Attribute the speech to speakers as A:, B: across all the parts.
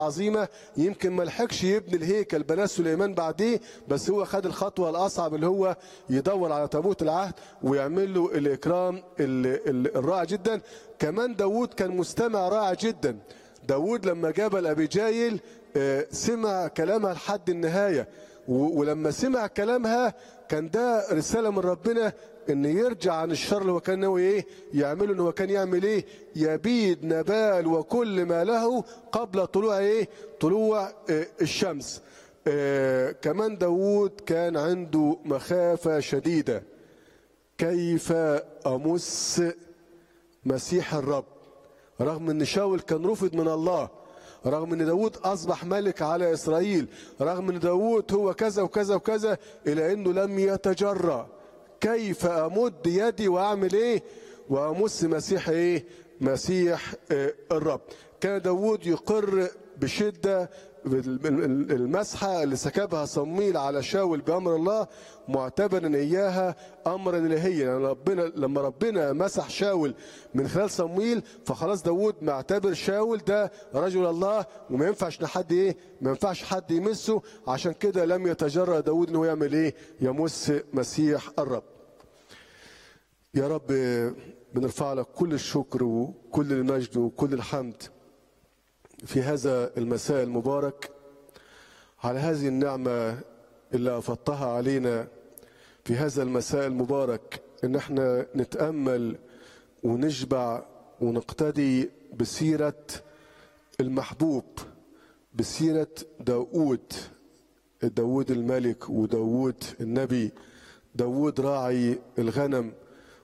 A: عظيمة يمكن ما لحقش يبني الهيكل بناه سليمان بعديه بس هو خد الخطوة الأصعب اللي هو يدور على تابوت العهد ويعمل له الإكرام ال- ال- الرائع جدا كمان داوود كان مستمع رائع جدا داوود لما جاب أبي جايل آه، سمع كلامها لحد النهاية و- ولما سمع كلامها كان ده رسالة من ربنا ان يرجع عن الشر اللي هو كان ناوي ايه يعمله ان هو كان يعمل ايه يبيد نبال وكل ما له قبل طلوع ايه طلوع آه، الشمس آه، كمان داوود كان عنده مخافة شديدة كيف أمس مسيح الرب رغم ان شاول كان رفض من الله رغم ان داود اصبح ملك على اسرائيل رغم ان داود هو كذا وكذا وكذا الى انه لم يتجرأ كيف امد يدي واعمل ايه وامس مسيح ايه مسيح آه، الرب كان داود يقر بشده المسحه اللي سكبها صمويل على شاول بامر الله معتبرا اياها امرا الهيا يعني ربنا لما ربنا مسح شاول من خلال صمويل فخلاص داوود معتبر شاول ده رجل الله وما ينفعش حد ايه ما ينفعش حد يمسه عشان كده لم يتجرأ داوود انه يعمل ايه يمس مسيح الرب يا رب بنرفع لك كل الشكر وكل المجد وكل الحمد في هذا المساء المبارك على هذه النعمة اللي أفضتها علينا في هذا المساء المبارك إن احنا نتأمل ونشبع ونقتدي بسيرة المحبوب بسيرة داود داود الملك وداود النبي داود راعي الغنم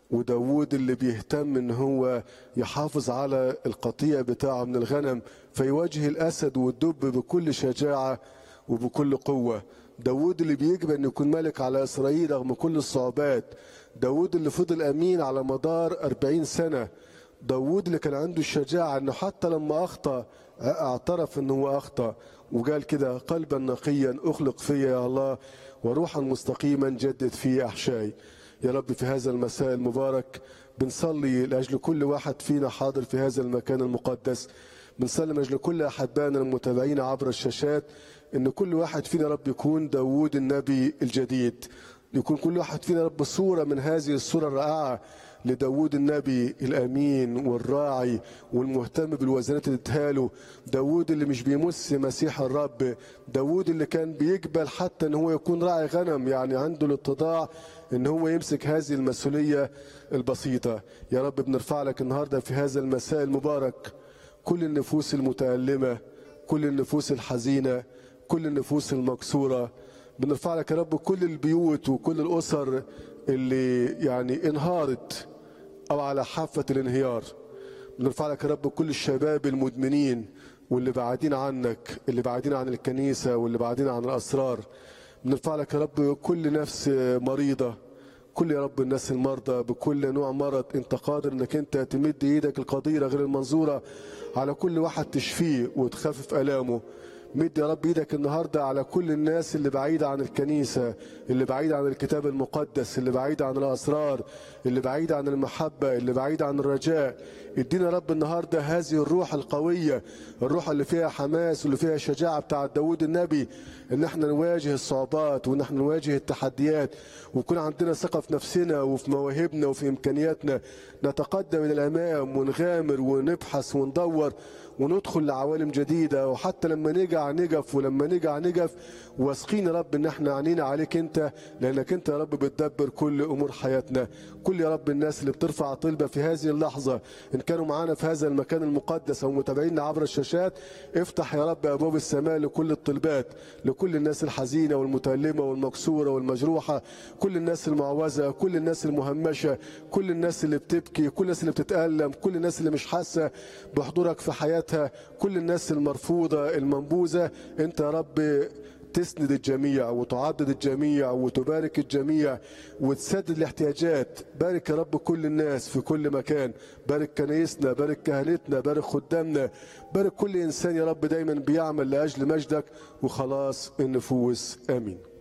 A: وداود اللي بيهتم ان هو يحافظ على القطيع بتاعه من الغنم فيواجه الاسد والدب بكل شجاعه وبكل قوه داود اللي بيجبر انه يكون ملك على اسرائيل رغم كل الصعوبات داود اللي فضل امين على مدار أربعين سنه داود اللي كان عنده الشجاعه انه حتى لما اخطا اعترف انه هو اخطا وقال كده قلبا نقيا اخلق فيا يا الله وروحا مستقيما جدد في احشائي يا رب في هذا المساء المبارك بنصلي لاجل كل واحد فينا حاضر في هذا المكان المقدس بنصلي من اجل كل احبائنا المتابعين عبر الشاشات ان كل واحد فينا رب يكون داوود النبي الجديد يكون كل واحد فينا رب صوره من هذه الصوره الرائعه لداود النبي الامين والراعي والمهتم بالوزنات اللي اديها داود اللي مش بيمس مسيح الرب داود اللي كان بيقبل حتى ان هو يكون راعي غنم يعني عنده الاتضاع ان هو يمسك هذه المسؤوليه البسيطه يا رب بنرفع لك النهارده في هذا المساء المبارك كل النفوس المتالمه كل النفوس الحزينه كل النفوس المكسوره بنرفع لك يا رب كل البيوت وكل الاسر اللي يعني انهارت او على حافه الانهيار بنرفع لك يا رب كل الشباب المدمنين واللي بعادين عنك اللي بعادين عن الكنيسه واللي بعادين عن الاسرار بنرفع لك يا رب كل نفس مريضه كل يا رب الناس المرضى بكل نوع مرض انت قادر انك انت تمد ايدك القديره غير المنظوره على كل واحد تشفيه وتخفف الامه مد يا رب ايدك النهارده على كل الناس اللي بعيده عن الكنيسه اللي بعيده عن الكتاب المقدس اللي بعيده عن الاسرار اللي بعيده عن المحبه اللي بعيده عن الرجاء ادينا يا رب النهارده هذه الروح القويه الروح اللي فيها حماس واللي فيها شجاعه بتاع داود النبي ان احنا نواجه الصعوبات وان احنا نواجه التحديات ويكون عندنا ثقه في نفسنا وفي مواهبنا وفي امكانياتنا نتقدم الى الامام ونغامر ونبحث وندور وندخل لعوالم جديدة وحتى لما نجع نجف ولما نجع نجف واثقين يا رب ان احنا عينينا عليك انت لانك انت يا رب بتدبر كل امور حياتنا كل يا رب الناس اللي بترفع طلبة في هذه اللحظة ان كانوا معانا في هذا المكان المقدس او متابعينا عبر الشاشات افتح يا رب ابواب السماء لكل الطلبات لكل الناس الحزينة والمتألمة والمكسورة والمجروحة كل الناس المعوزة كل الناس المهمشة كل الناس اللي بتبكي كل الناس اللي بتتألم كل الناس اللي مش حاسة بحضورك في حياتها حياتها كل الناس المرفوضة المنبوذة انت يا رب تسند الجميع وتعضد الجميع وتبارك الجميع وتسدد الاحتياجات بارك يا رب كل الناس في كل مكان بارك كنايسنا بارك كهنتنا بارك خدامنا بارك كل انسان يا رب دايما بيعمل لاجل مجدك وخلاص النفوس امين